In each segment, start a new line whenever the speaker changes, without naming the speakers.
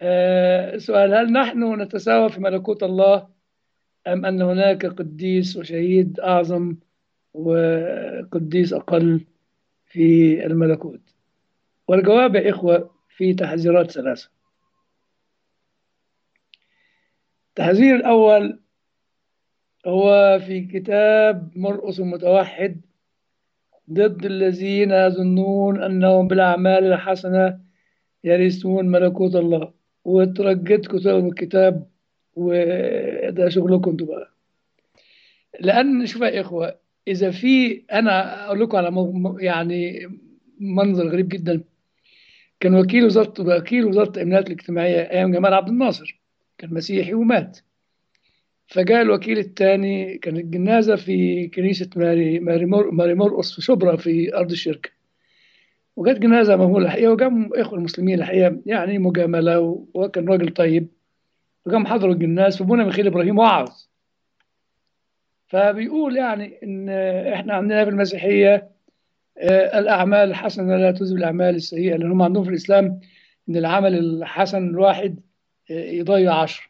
آه، سؤال هل نحن نتساوى في ملكوت الله أم أن هناك قديس وشهيد أعظم وقديس أقل في الملكوت والجواب يا إخوة في تحذيرات ثلاثة التحذير الأول هو في كتاب مرقس المتوحد ضد الذين يظنون أنهم بالأعمال الحسنة يرثون ملكوت الله وترجتكم تقروا الكتاب وده شغلكم انتوا بقى لأن شوف يا إخوة إذا في أنا أقول لكم على مو- يعني منظر غريب جدا كان وكيل وزارة وكيل وزارة الإملاك الاجتماعية أيام جمال عبد الناصر كان مسيحي ومات فجاء الوكيل الثاني كانت الجنازة في كنيسة ماري ماري, مر ماري مرقص في شبرا في أرض الشركة وجت جنازة مهولة الحقيقة وجم إخوة المسلمين الحقيقة يعني مجاملة وكان راجل طيب وجم حضروا الجناز فابونا ميخيل إبراهيم وعظ فبيقول يعني إن إحنا عندنا في المسيحية آه، الأعمال الحسنة لا تذهب الأعمال السيئة لأن هم عندهم في الإسلام إن العمل الحسن الواحد آه، يضيع عشر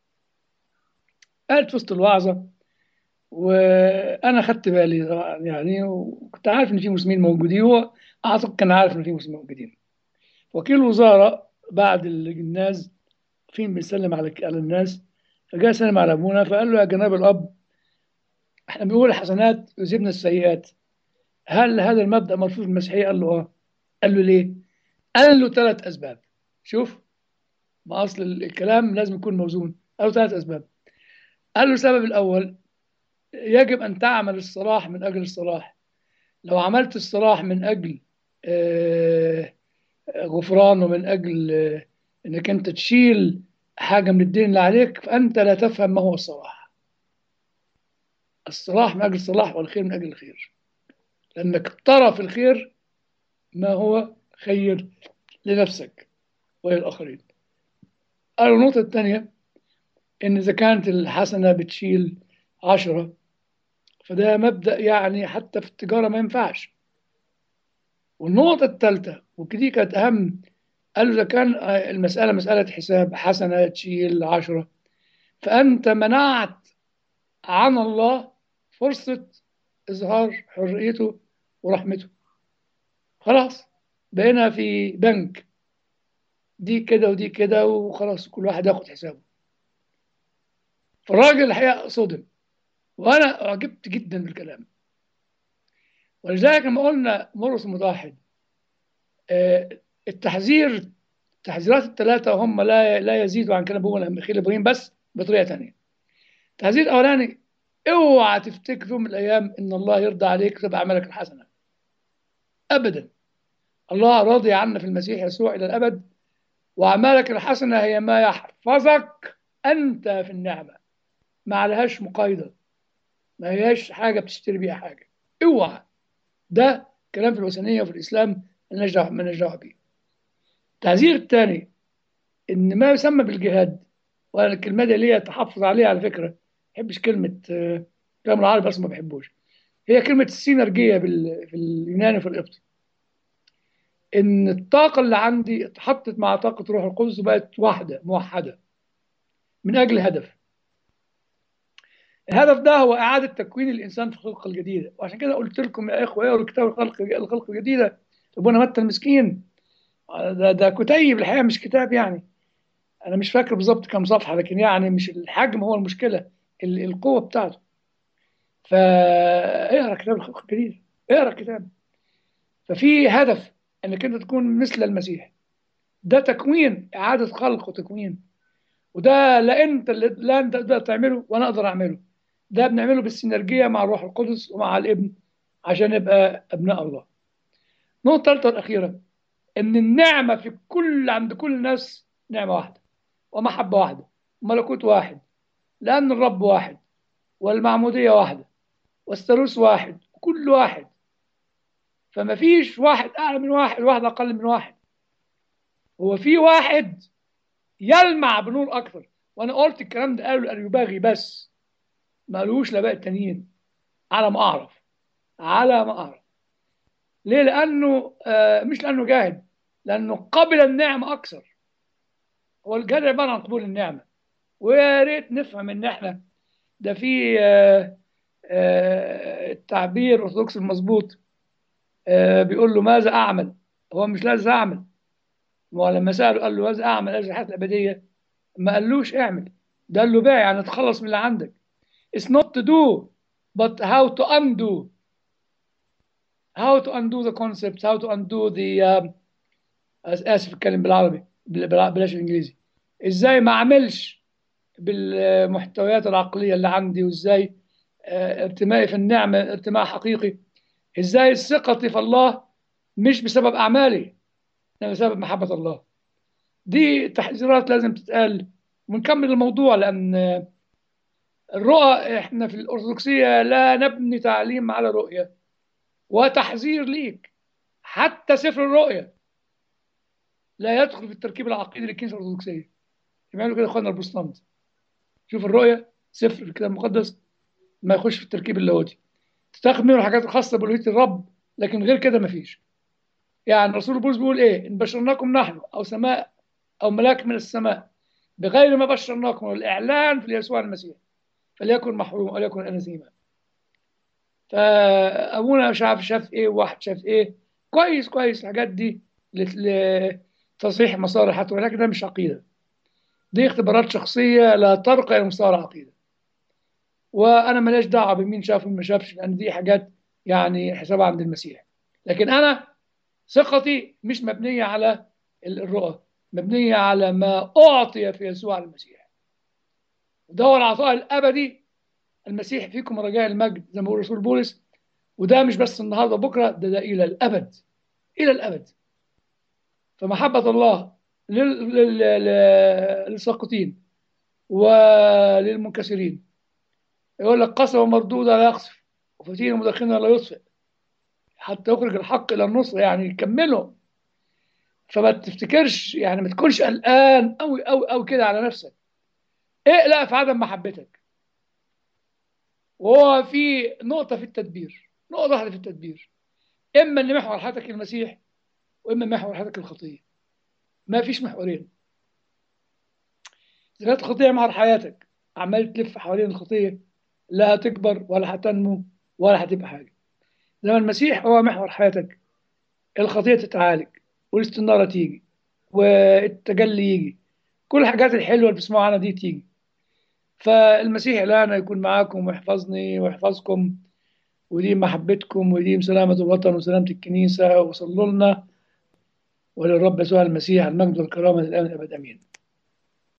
قالت وسط الوعظة وأنا خدت بالي طبعاً يعني وكنت عارف إن في مسلمين موجودين هو أعتقد كان عارف إن في مسلمين موجودين وكيل الوزارة بعد الجناز فين بيسلم على على الناس فجاء سلم على أبونا فقال له يا جناب الأب إحنا بنقول الحسنات يذهبن السيئات هل هذا المبدأ مرفوض في المسيحية؟ قال له اه قال له ليه؟ قال له ثلاث أسباب شوف ما أصل الكلام لازم يكون موزون قال له ثلاث أسباب قال له السبب الأول يجب أن تعمل الصلاح من أجل الصلاح لو عملت الصلاح من أجل آه، غفران ومن أجل آه، أنك أنت تشيل حاجة من الدين اللي عليك فأنت لا تفهم ما هو الصلاح الصلاح من أجل الصلاح والخير من أجل الخير لأنك ترى في الخير ما هو خير لنفسك وللآخرين قالوا النقطة الثانية إن إذا كانت الحسنة بتشيل عشرة فده مبدأ يعني حتى في التجارة ما ينفعش والنقطة الثالثة ودي كانت أهم قالوا إذا كان المسألة مسألة حساب حسنة تشيل عشرة فأنت منعت عن الله فرصة إظهار حريته ورحمته خلاص بقينا في بنك دي كده ودي كده وخلاص كل واحد ياخد حسابه فالراجل الحقيقة صدم وأنا أعجبت جدا بالكلام ولذلك لما قلنا مرقس المتوحد آه، التحذير التحذيرات الثلاثة هم لا لا يزيدوا عن كلام أبونا ميخيل إبراهيم بس بطريقة ثانية التحذير الأولاني اوعى تفتكر يوم من الأيام إن الله يرضى عليك تبقى أعمالك الحسنة أبدا الله راضي عنا في المسيح يسوع إلى الأبد وأعمالك الحسنة هي ما يحفظك أنت في النعمة ما عليهاش مقايضة ما هياش حاجة بتشتري بيها حاجة اوعى ده كلام في الوثنية وفي الإسلام مالناش دعوة مالناش دعوة بيه التعزير الثاني إن ما يسمى بالجهاد وأنا الكلمة دي ليا تحفظ عليها على فكرة ما بحبش كلمة آه، كلام العربي أصلا ما بحبوش هي كلمة السينرجية بال- في اليوناني وفي القبطي إن الطاقة اللي عندي اتحطت مع طاقة روح القدس وبقت واحدة موحدة من أجل هدف الهدف ده هو إعادة تكوين الإنسان في الخلقة الجديدة وعشان كده قلت لكم يا إخوة اقروا كتاب الخلق الخلق الجديدة أبونا متى المسكين ده ده كتيب الحقيقة مش كتاب يعني أنا مش فاكر بالظبط كم صفحة لكن يعني مش الحجم هو المشكلة ال- القوة بتاعته فاقرا كتاب الخلق الجديد اقرا الكتاب ففي هدف انك انت تكون مثل المسيح ده تكوين اعاده خلق وتكوين وده لا انت اللي لا انت تقدر تعمله وانا اقدر اعمله ده بنعمله بالسينرجيه مع الروح القدس ومع الابن عشان نبقى ابناء الله النقطه الثالثه الاخيره ان النعمه في كل عند كل الناس نعمه واحده ومحبه واحده وملكوت واحد لان الرب واحد والمعموديه واحده والثالوث واحد كل واحد فما فيش واحد اعلى من واحد واحد اقل من واحد هو في واحد يلمع بنور اكثر وانا قلت الكلام ده قالوا الاريوباغي بس ما قالوش لباقي التانيين على ما اعرف على ما اعرف ليه لانه آه مش لانه جاهد لانه قبل النعمه اكثر هو الجهاد عباره عن قبول النعمه ويا ريت نفهم ان احنا ده في آه، آه، التعبير الارثوذكسي المظبوط آه، بيقول له ماذا اعمل هو مش لازم اعمل ما هو لما ساله قال له ماذا اعمل اجل الحياه الابديه ما قالوش اعمل ده قال له بيع يعني تخلص من اللي عندك it's not to do but how to undo how to undo the concepts how to undo the um, آس- اسف اتكلم بالعربي بل- بلا- بلاش الانجليزي ازاي ما اعملش بالمحتويات العقليه اللي عندي وازاي آه، ارتمائي في النعمه ارتماء حقيقي ازاي ثقتي في الله مش بسبب اعمالي انما بسبب محبه الله دي تحذيرات لازم تتقال ونكمل الموضوع لان آه، الرؤى احنا في الارثوذكسيه لا نبني تعليم على رؤيه وتحذير ليك حتى سفر الرؤيا لا يدخل في التركيب العقيدي للكنيسه الارثوذكسيه يعملوا كده اخواننا البروتستانت شوف الرؤيا سفر في الكتاب المقدس ما يخش في التركيب اللاهوتي تاخد منه الحاجات الخاصه بالوهيه الرب لكن غير كده ما فيش يعني رسول بولس بيقول ايه ان بشرناكم نحن او سماء او ملاك من السماء بغير ما بشرناكم والاعلان في يسوع المسيح فليكن محروم وليكن اناثيما فابونا مش عارف شاف ايه وواحد شاف ايه كويس كويس الحاجات دي لت- لتصحيح مسار حتى ولكن ده مش عقيده دي اختبارات شخصيه لا ترقى الى مستوى العقيده وانا ماليش دعوه بمين شاف ومين ما شافش لان دي حاجات يعني حسابها عند المسيح لكن انا ثقتي مش مبنيه على الرؤى مبنيه على ما اعطي في يسوع المسيح وده هو العطاء الابدي المسيح فيكم رجاء المجد زي ما بيقول رسول بولس وده مش بس النهارده بكره ده, ده الى الابد الى الابد فمحبه الله لل- لل- لل- للساقطين وللمنكسرين يقول لك قسم مردودة لا يقصف وفتيل مدخنة لا يطفئ حتى يخرج الحق الى النصر يعني يكملهم فما تفتكرش يعني ما تكونش قلقان قوي قوي قوي كده على نفسك اقلق في عدم محبتك وهو في نقطة في التدبير نقطة واحدة في التدبير إما إن محور حياتك المسيح وإما محور حياتك الخطية ما فيش محورين إذا كانت الخطية محور حياتك عمال تلف حوالين الخطية لا هتكبر ولا هتنمو ولا هتبقى حاجة لما المسيح هو محور حياتك الخطية تتعالج والاستنارة تيجي والتجلي يجي كل الحاجات الحلوة اللي بتسمعوا عنها دي تيجي فالمسيح الآن يكون معاكم ويحفظني ويحفظكم وديم محبتكم وديم سلامة الوطن وسلامة الكنيسة وصلوا لنا وللرب يسوع المسيح المجد والكرامة الآن الأبد أمين